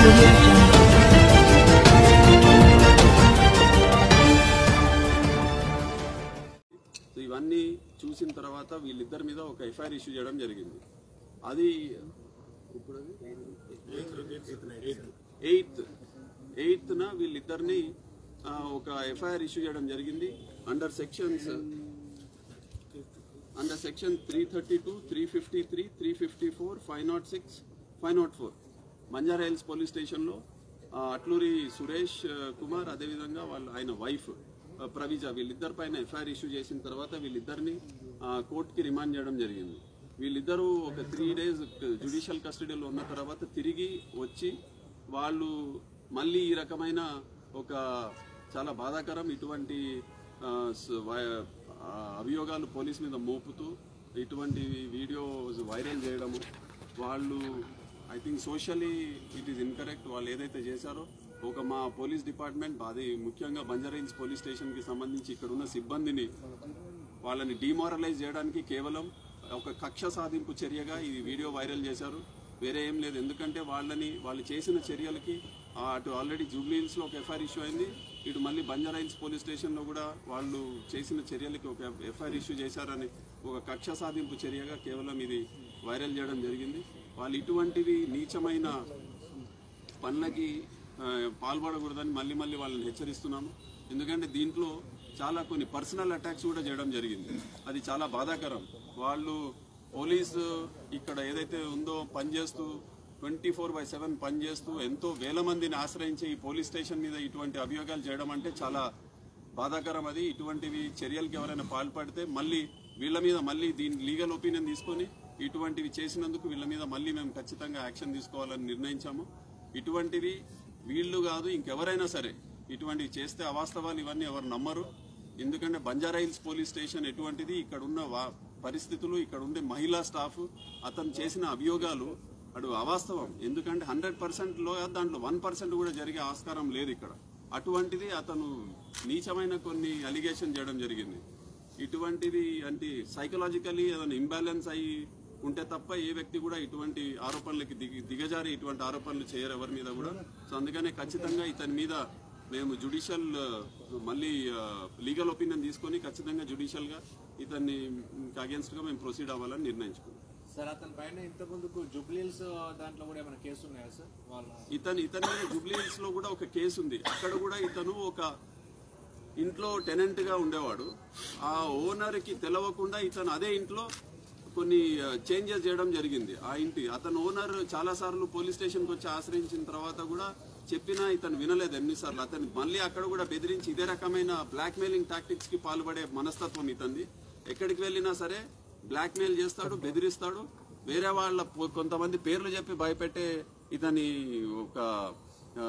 audio jungle. So ఇవన్నీ చూసిన తర్వాత వీళ్ళిద్దరి మీద ఒక ఎఫ్ఐఆర్ ఇష్యూ చేయడం జరిగింది అది ఇప్పుడు ఎయిత్ ఎయిత్న వీళ్ళిద్దరిని ఆ, ఒక ఎఫ్ఐఆర్ ఇష్యూ చేయడం జరిగింది under sections under section three thirty two three fifty three three fifty four five naught six five naught four Banjara hills police స్టేషన్లో ఆ, అట్లూరి సురేష్ ఆ, కుమార్ అదేవిధంగా వాళ్ళ ఆయన వైఫ్ ఆ, ప్రవీజ వీళ్ళిద్దరి పైన ఎఫ్ఐఆర్ ఇష్యూ చేసిన తర్వాత వీళ్ళిద్దరిని ఆ, కోర్టుకి రిమాండ్ చేయడం జరిగింది వీళ్ళిద్దరూ ఒక త్రీ డేస్ జ్యుడిషియల్ కస్టడీలో ఉన్న తర్వాత తిరిగి వచ్చి వాళ్ళు మళ్ళీ ఈ రకమైన ఒక చాలా బాధాకరం ఇటువంటి ఆ, స- వై- ఆ, అభియోగాలు పోలీస్ మీద మోపుతూ ఇటువంటి వీడియోస్ వైరల్ చేయడము వాళ్ళు I think socially it is incorrect వాళ్ళు ఏదైతే చేశారో ఒక మా పోలీస్ డిపార్ట్మెంట్ అది ముఖ్యంగా బంజారా పోలీస్ స్టేషన్కి సంబంధించి ఇక్కడ ఉన్న సిబ్బందిని వాళ్ళని డిమారలైజ్ చేయడానికి కేవలం ఒక కక్ష సాధింపు చర్యగా ఈ వీడియో వైరల్ చేశారు వేరే ఏం లేదు ఎందుకంటే వాళ్ళని వాళ్ళు చేసిన చర్యలకి ఆ, అటు ఆల్రెడీ జూబ్లీ హిల్స్ లో ఒక ఎఫ్ఐఆర్ ఇష్యూ అయింది ఇటు మళ్ళీ బంజారా హిల్స్ పోలీస్ స్టేషన్ లో కూడా వాళ్ళు చేసిన చర్యలకి ఒక ఎఫ్ఐఆర్ ఇష్యూ చేశారని ఒక కక్ష సాధింపు చర్యగా కేవలం ఇది వైరల్ చేయడం జరిగింది వాళ్ళు ఇటువంటివి నీచమైన పనులకి ఆ, పాల్పడకూడదని మళ్ళీ మళ్ళీ వాళ్ళని హెచ్చరిస్తున్నాము ఎందుకంటే దీంట్లో చాలా కొన్ని పర్సనల్ అటాక్స్ కూడా చేయడం జరిగింది అది చాలా బాధాకరం వాళ్ళు పోలీసు ఇక్కడ ఏదైతే ఉందో పనిచేస్తూ ట్వంటీ ఫోర్ బై సెవెన్ పనిచేస్తూ ఎంతో వేల మందిని ఆశ్రయించి ఈ పోలీస్ స్టేషన్ మీద ఇటువంటి అభియోగాలు చేయడం అంటే చాలా బాధాకరం అది ఇటువంటివి చర్యలకు ఎవరైనా పాల్పడితే మళ్ళీ వీళ్ళ మీద మళ్ళీ దీని లీగల్ ఒపీనియన్ తీసుకొని ఇటువంటివి చేసినందుకు వీళ్ళ మీద మళ్ళీ మేము ఖచ్చితంగా యాక్షన్ తీసుకోవాలని నిర్ణయించాము ఇటువంటివి వీళ్ళు కాదు ఇంకెవరైనా సరే ఇటువంటివి చేస్తే అవాస్తవాలు ఇవన్నీ ఎవరు నమ్మరు ఎందుకంటే బంజారా హిల్స్ పోలీస్ స్టేషన్ ఎటువంటిది ఇక్కడ ఉన్న వా- పరిస్థితులు ఇక్కడ ఉండే మహిళా స్టాఫ్ అతను చేసిన అభియోగాలు అటు అవాస్తవం ఎందుకంటే హండ్రెడ్ పర్సెంట్ లో దాంట్లో వన్ పర్సెంట్ కూడా జరిగే ఆస్కారం లేదు ఇక్కడ అటువంటిది అతను నీచమైన కొన్ని అలిగేషన్ చేయడం జరిగింది ఇటువంటిది అంటే సైకలాజికలీ ఏదైనా ఇంబ్యాలెన్స్ అయ్యి ఉంటే తప్ప ఏ వ్యక్తి కూడా ఇటువంటి ఆరోపణలకి దిగి దిగజారి ఇటువంటి ఆరోపణలు చేయరు ఎవరి మీద కూడా సో అందుకనే ఖచ్చితంగా ఇతని మీద మేము జుడిషియల్ మళ్ళీ లీగల్ ఒపీనియన్ తీసుకొని ఖచ్చితంగా జుడిషియల్ గా ఇతన్ని అగేన్స్ట్ గా మేము ప్రొసీడ్ అవ్వాలని నిర్ణయించుకున్నాం సార్ అతని పైన ఇంత ముందుకు జుబ్లీల్స్ దాంట్లో కూడా ఏమైనా కేసు ఉన్నాయా సార్ వాళ్ళ ఇతను ఇతని మీద జూబ్లీ హిల్స్ లో కూడా ఒక కేసు ఉంది అక్కడ కూడా ఇతను ఒక ఇంట్లో టెనెంట్ గా ఉండేవాడు ఆ ఓనర్ కి తెలవకుండా ఇతను అదే ఇంట్లో కొన్ని చేంజెస్ చేయడం జరిగింది ఆ ఇంటి అతను ఓనర్ చాలా సార్లు పోలీస్ స్టేషన్ కి వచ్చి ఆశ్రయించిన తర్వాత కూడా చెప్పినా ఇతను వినలేదు ఎన్నిసార్లు అతను మళ్ళీ అక్కడ కూడా బెదిరించి ఇదే రకమైన బ్లాక్ మెయిలింగ్ టాక్టిక్స్ కి పాల్పడే మనస్తత్వం ఇతంది ఎక్కడికి వెళ్ళినా సరే బ్లాక్ మెయిల్ చేస్తాడు బెదిరిస్తాడు వేరే వాళ్ళ పొ- కొంతమంది పేర్లు చెప్పి భయపెట్టే ఇతని ఒక ఆ,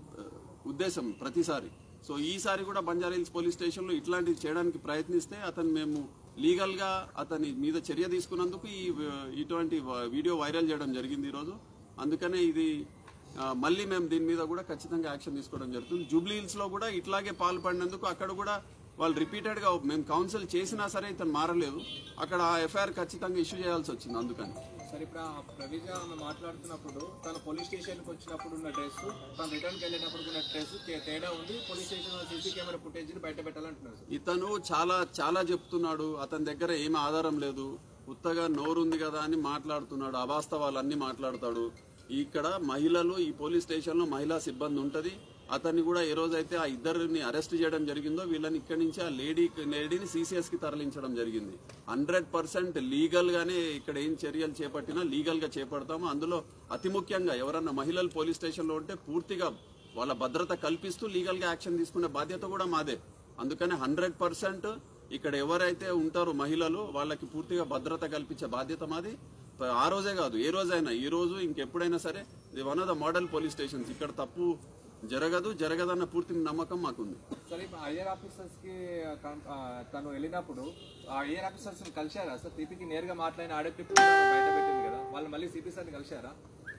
ఉద్దేశం ప్రతిసారి సో ఈసారి కూడా బంజారా హిల్స్ పోలీస్ స్టేషన్ లో ఇట్లాంటివి చేయడానికి ప్రయత్నిస్తే అతను మేము లీగల్ గా అతని మీద చర్య తీసుకున్నందుకు ఈ ఇటువంటి వీడియో వైరల్ చేయడం జరిగింది ఈరోజు అందుకనే ఇది ఆ, మళ్ళీ మేము దీని మీద కూడా ఖచ్చితంగా యాక్షన్ తీసుకోవడం జరుగుతుంది జూబ్లీ హిల్స్ లో కూడా ఇట్లాగే పాల్పడినందుకు అక్కడ కూడా వాళ్ళు రిపీటెడ్ గా మేము కౌన్సిల్ చేసినా సరే ఇతను మారలేదు అక్కడ ఆ ఎఫ్ఐఆర్ ఖచ్చితంగా ఇష్యూ చేయాల్సి వచ్చింది అందుకని సార్ ఇప్పుడు ఆ ప్రవీజ ఆమె మాట్లాడుతున్నప్పుడు తను పోలీస్ స్టేషన్కి వచ్చినప్పుడు ఉన్న డ్రెస్ తను రిటర్న్కి వెళ్ళినప్పుడు ఉన్న డ్రెస్ తేడా ఉంది police station CC camera footage బయట పెట్టాలంటున్నారు సార్ ఇతను చాలా చాలా చెప్తున్నాడు అతని దగ్గర ఏమి ఆధారం లేదు ఉత్తగా నోరుంది కదా అని మాట్లాడుతున్నాడు అవాస్తవాలు అన్ని మాట్లాడతాడు ఇక్కడ మహిళలు ఈ పోలీస్ స్టేషన్ లో మహిళా సిబ్బంది ఉంటది అతన్ని కూడా ఏ రోజైతే ఆ ఇద్దరిని అరెస్ట్ చేయడం జరిగిందో వీళ్ళని ఇక్కడి నుంచి ఆ లేడీ లేడీని సీసీఎస్ కి తరలించడం జరిగింది హండ్రెడ్ పర్సెంట్ లీగల్ గానే ఇక్కడ ఏం చర్యలు చేపట్టినా లీగల్ గా చేపడతాము అందులో అతి ముఖ్యంగా ఎవరన్నా మహిళలు పోలీస్ స్టేషన్ లో ఉంటే పూర్తిగా వాళ్ళ భద్రత కల్పిస్తూ లీగల్ గా యాక్షన్ తీసుకునే బాధ్యత కూడా మాదే అందుకని హండ్రెడ్ పర్సెంట్ ఇక్కడ ఎవరైతే ఉంటారో మహిళలు వాళ్ళకి పూర్తిగా భద్రత కల్పించే బాధ్యత మాది ఆ రోజే కాదు ఏ రోజైనా ఈ రోజు ఇంకెప్పుడైనా సరే ఇది one of the model police stations ఇక్కడ తప్పు జరగదు జరగదన్న పూర్తి నమ్మకం మాకుంది సార్ ఇప్పుడు ఐఆర్ ఆఫీసర్స్ కి కం- ఆ, తను వెళ్ళినప్పుడు ఆ ఐఆర్ ఆఫీసర్స్ ని కలిశారా సార్ సిపికి నేరుగా మాట్లాడిన ఆడియో క్లిప్ కూడా బయట పెట్టింది కదా వాళ్ళు మళ్ళీ సిపి సార్ని కలిశారా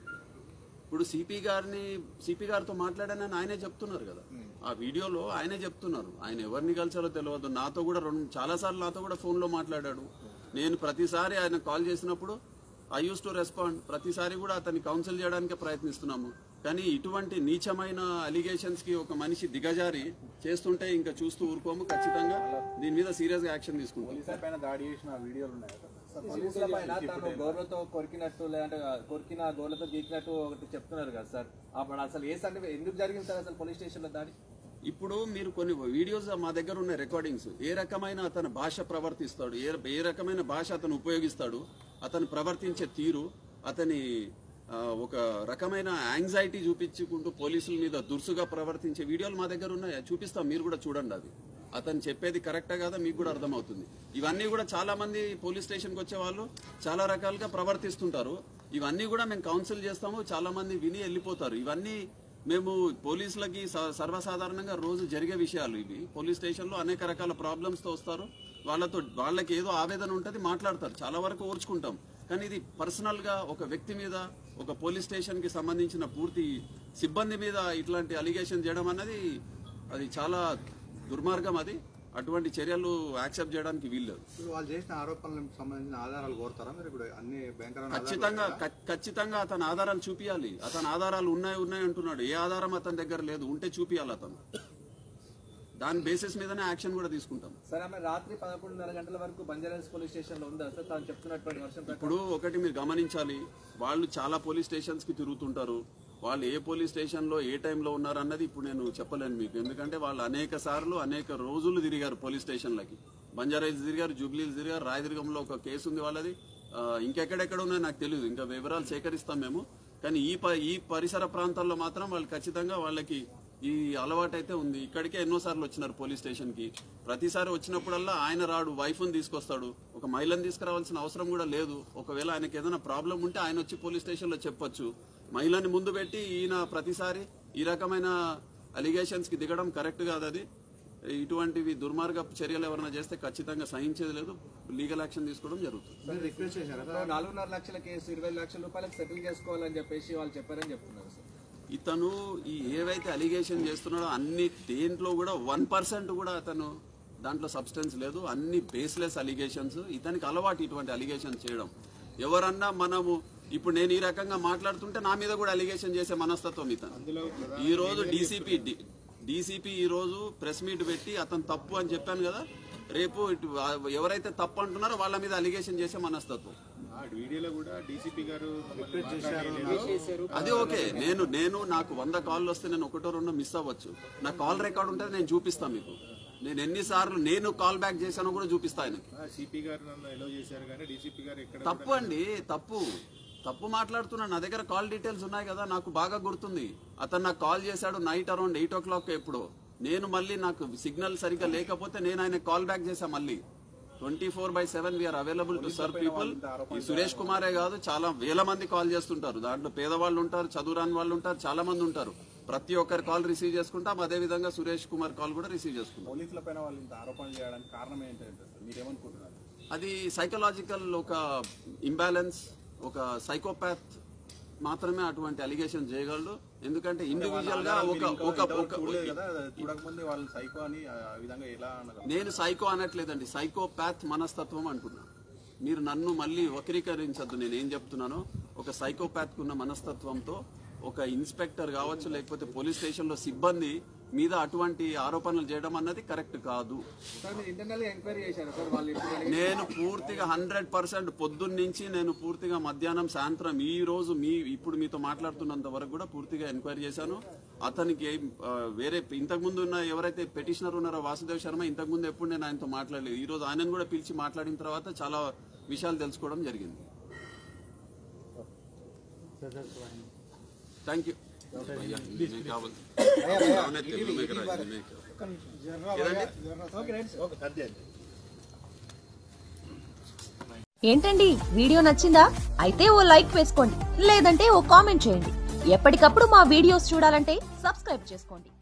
ఇప్పుడు సిపి గారిని సిపి గారితో మాట్లాడానని ఆయనే చెప్తున్నారు కదా ఆ వీడియోలో ఆయనే చెప్తున్నారు ఆయన ఎవరిని కలిసారో తెలియదు నాతో కూడా రెండు చాలా సార్లు నాతో కూడా ఫోన్ లో మాట్లాడాడు నేను ప్రతిసారి ఆయన కాల్ చేసినప్పుడు ఐ యూస్ టు రెస్పాండ్ ప్రతిసారి కూడా అతన్ని కౌన్సిల్ చేయడానికే ప్రయత్నిస్తున్నాము కానీ ఇటువంటి నీచమైన అలిగేషన్స్ కి ఒక మనిషి దిగజారి చేస్తుంటే ఇంకా చూస్తూ ఊరుకోము ఖచ్చితంగా దీని మీద సీరియస్ గా యాక్షన్ తీసుకుంటాం పోలీసుల పైన దాడి చేసిన వీడియోలు ఉన్నాయి కదా పోలీసుల పైన తాను గోర్లతో కొరికినట్టు లేదంటే కొరికిన గోర్లతో గీకినట్టు ఒకటి చెప్తున్నారు కదా సార్ అప్పుడు అసలు ఏ సంఘటన ఎందుకు జరిగింది సార్ అసలు పోలీస్ స్టేషన్ లో దాడి ఇప్పుడు మీరు కొన్ని వీడియోస్ మా దగ్గర ఉన్న రికార్డింగ్స్ ఏ రకమైన అతను భాష ప్రవర్తిస్తాడు ఏ ఏ రకమైన భాష అతను ఉపయోగిస్తాడు అతను ప్రవర్తించే తీరు అతని ఆ, ఒక రకమైన యాంగ్జైటీ చూపించుకుంటూ పోలీసుల మీద దురుసుగా ప్రవర్తించే వీడియోలు మా దగ్గర ఉన్నాయి చూపిస్తాం మీరు కూడా చూడండి అవి అతను చెప్పేది కరెక్టా కాదా మీకు కూడా అర్థమవుతుంది ఇవన్నీ కూడా చాలా మంది పోలీస్ స్టేషన్కి వచ్చే వాళ్ళు చాలా రకాలుగా ప్రవర్తిస్తుంటారు ఇవన్నీ కూడా మేము కౌన్సిల్ చేస్తాము చాలా మంది విని వెళ్ళిపోతారు ఇవన్నీ మేము పోలీసులకి స- సర్వసాధారణంగా రోజు జరిగే విషయాలు ఇవి పోలీస్ స్టేషన్లో అనేక రకాల ప్రాబ్లమ్స్ తో వస్తారు వాళ్ళతో వాళ్ళకి ఏదో ఆవేదన ఉంటుంది మాట్లాడతారు చాలా వరకు ఓర్చుకుంటాం కానీ ఇది పర్సనల్ గా ఒక వ్యక్తి మీద ఒక పోలీస్ స్టేషన్ కి సంబంధించిన పూర్తి సిబ్బంది మీద ఇట్లాంటి అలిగేషన్ చేయడం అన్నది అది చాలా దుర్మార్గం అది అటువంటి చర్యలు యాక్సెప్ట్ చేయడానికి వీల్లేదు ఇప్పుడు వాళ్ళు చేసిన ఆరోపణలకు సంబంధించిన ఆధారాలు కోరుతారా మీరు ఇప్పుడు అన్ని భయంకరమైన ఆధారాలు ఖచ్చితంగా ఖ- ఖచ్చితంగా అతని ఆధారాలు చూపియాలి అతని ఆధారాలు ఉన్నాయి ఉన్నాయి అంటున్నాడు ఏ ఆధారం అతని దగ్గర లేదు ఉంటే చూపియాలి అతను దాని బేసిస్ మీదనే యాక్షన్ కూడా తీసుకుంటాం సార్ ఆమె రాత్రి పదకొండున్నర గంటల వరకు బంజారాస్ పోలీస్ స్టేషన్ లో ఉందా సార్ తాను చెప్తున్నటువంటి వర్షం ప్రకారం ఇప్పుడు ఒకటి మీరు గమనించాలి వాళ్ళు చాలా పోలీస్ స్టేషన్స్ కి తిరుగుతుంటారు వాళ్ళు ఏ పోలీస్ స్టేషన్ లో ఏ టైంలో ఉన్నారు అన్నది ఇప్పుడు నేను చెప్పలేను మీకు ఎందుకంటే వాళ్ళు అనేక సార్లు అనేక రోజులు తిరిగారు పోలీస్ స్టేషన్లకి బంజారాయిల్స్ తిరిగారు జూబ్లీస్ తిరిగారు రాయదుర్గంలో ఒక కేసు ఉంది వాళ్ళది ఆ, ఇంకెక్కడెక్కడ ఉన్నాయో నాకు తెలియదు ఇంకా వివరాలు సేకరిస్తాం మేము కానీ ఈ ప- ఈ పరిసర ప్రాంతాల్లో మాత్రం వాళ్ళు ఖచ్చితంగా వాళ్ళకి ఈ అలవాటు అయితే ఉంది ఇక్కడికే ఎన్నోసార్లు వచ్చినారు పోలీస్ స్టేషన్ కి ప్రతిసారి వచ్చినప్పుడల్లా ఆయన రాడు వైఫ్ ని తీసుకొస్తాడు ఒక మహిళను తీసుకురావాల్సిన అవసరం కూడా లేదు ఒకవేళ ఆయనకి ఏదైనా ప్రాబ్లం ఉంటే ఆయన వచ్చి పోలీస్ స్టేషన్ లో చెప్పొచ్చు మహిళని ముందు పెట్టి ఈయన ప్రతిసారి ఈ రకమైన అలిగేషన్స్ కి దిగడం కరెక్ట్ కాదు అది ఇటువంటివి దుర్మార్గ చర్యలు ఎవరైనా చేస్తే ఖచ్చితంగా సహించేది లేదు లీగల్ యాక్షన్ తీసుకోవడం జరుగుతుంది మీరు రిక్వెస్ట్ చేశారా ఇప్పుడు నాలుగున్నర లక్షల కేసు ఇరవై లక్షల రూపాయలకు సెటిల్ చేసుకోవాలని చెప్పేసి వాళ్ళు చెప్పారని చెప్తున్నారు సార్ ఇతను ఈ ఏవైతే అలిగేషన్ చేస్తున్నాడో అన్ని దేంట్లో కూడా వన్ పర్సెంట్ కూడా అతను దాంట్లో సబ్స్టెన్స్ లేదు అన్ని బేస్లెస్ అలిగేషన్స్ ఇతనికి అలవాటు ఇటువంటి అలిగేషన్ చేయడం ఎవరన్నా మనము ఇప్పుడు నేను ఈ రకంగా మాట్లాడుతుంటే నా మీద కూడా అలిగేషన్ చేసే మనస్తత్వం ఇతను ఈ రోజు డీసీపీ డీసీపీ ఈ రోజు ప్రెస్ మీట్ పెట్టి అతను తప్పు అని చెప్పాను కదా రేపు ఇటు ఎవరైతే తప్పు అంటున్నారో వాళ్ళ మీద అలిగేషన్ చేసే మనస్తత్వం ఆ వీడియోలో కూడా డీసీపీ గారు చేశారు అది ఓకే నేను నేను నాకు వంద కాల్ వస్తే నేను ఒకటో రెండో మిస్ అవ్వచ్చు నా కాల్ రికార్డ్ ఉంటుంది నేను చూపిస్తాను మీకు నేను ఎన్నిసార్లు నేను కాల్ బ్యాక్ చేశానో కూడా చూపిస్తా ఆయనకి సిపి గారు నన్ను ఎలో చేశారు కానీ డీసీపీ గారు ఎక్కడ తప్పు అండి తప్పు తప్పు మాట్లాడుతున్నాను నా దగ్గర కాల్ డీటెయిల్స్ ఉన్నాయి కదా నాకు బాగా గుర్తుంది అతను నాకు కాల్ చేశాడు night around eight o'clock ఎప్పుడో నేను మళ్ళీ నాకు సిగ్నల్ సరిగ్గా లేకపోతే నేను ఆయన కాల్ బ్యాక్ చేశా మళ్ళీ twenty four by seven we're available to serve people ఈ సురేష్ కుమారే కాదు చాలా వేల మంది కాల్ చేస్తుంటారు దాంట్లో పేదవాళ్ళు ఉంటారు చదువురాని వాళ్ళు ఉంటారు చాలా మంది ఉంటారు ప్రతి ఒక్కరి కాల్ రిసీవ్ చేసుకుంటాం అదే విధంగా సురేష్ కుమార్ కాల్ కూడా రిసీవ్ చేసుకుంటాం పోలీసుల పైన వాళ్ళు ఇంత ఆరోపణలు చేయడానికి కారణం ఏంటంటే సార్ మీరేమనుకుంటున్నారు అది సైకలాజికల్ ఒక ఇంబ్యాలెన్స్ ఒక సైకోపాత్ మాత్రమే అటువంటి అలిగేషన్ చేయగలడు ఎందుకంటే ఇండివిజువల్ గా ఒక ఒక ఒక చూడలేదు కదా చూడకముందే వాళ్ళు సైకో అని ఆ విధంగా ఎలా అనగలరు నేను సైకో అనట్లేదండి సైకోపాత్ మనస్తత్వం అంటున్నా మీరు నన్ను మళ్ళీ వక్రీకరించద్దు నేను ఏం చెప్తున్నానో ఒక సైకోపాత్ ఉన్న మనస్తత్వంతో ఒక ఇన్స్పెక్టర్ కావచ్చు లేకపోతే పోలీస్ స్టేషన్ లో సిబ్బంది మీద అటువంటి ఆరోపణలు చేయడం అన్నది కరెక్ట్ కాదు సార్ మీరు ఇంటర్నల్ గా ఎంక్వైరీ చేశారు సార్ వాళ్ళు ఇప్పుడు అడిగిన- నేను పూర్తిగా హండ్రెడ్ పర్సెంట్ పొద్దున్న నుంచి నేను పూర్తిగా మధ్యాహ్నం సాయంత్రం ఈ రోజు మీ ఇప్పుడు మీతో మాట్లాడుతున్నంత వరకు కూడా పూర్తిగా ఎంక్వైరీ చేశాను అతనికి ఏం, ఆ, వేరే ఇంతకు ముందు ఉన్న ఎవరైతే పెటిషనర్ ఉన్నారో వాసుదేవ్ శర్మ ఇంతకు ముందు ఎప్పుడు నేను ఆయనతో మాట్లాడలేదు ఈ రోజు ఆయనను కూడా పిలిచి మాట్లాడిన తర్వాత చాలా విషయాలు తెలుసుకోవడం జరిగింది థ్యాంక్ యూ భయ్యా, మీకు కావాలి. అవునే తెలుగు మీకు రాదు, మీకు. ఏదండి? ఏంటండి వీడియో నచ్చిందా అయితే ఓ లైక్ వేసుకోండి లేదంటే ఓ కామెంట్ చేయండి ఎప్పటికప్పుడు మా వీడియోస్ చూడాలంటే సబ్స్క్రైబ్ చేసుకోండి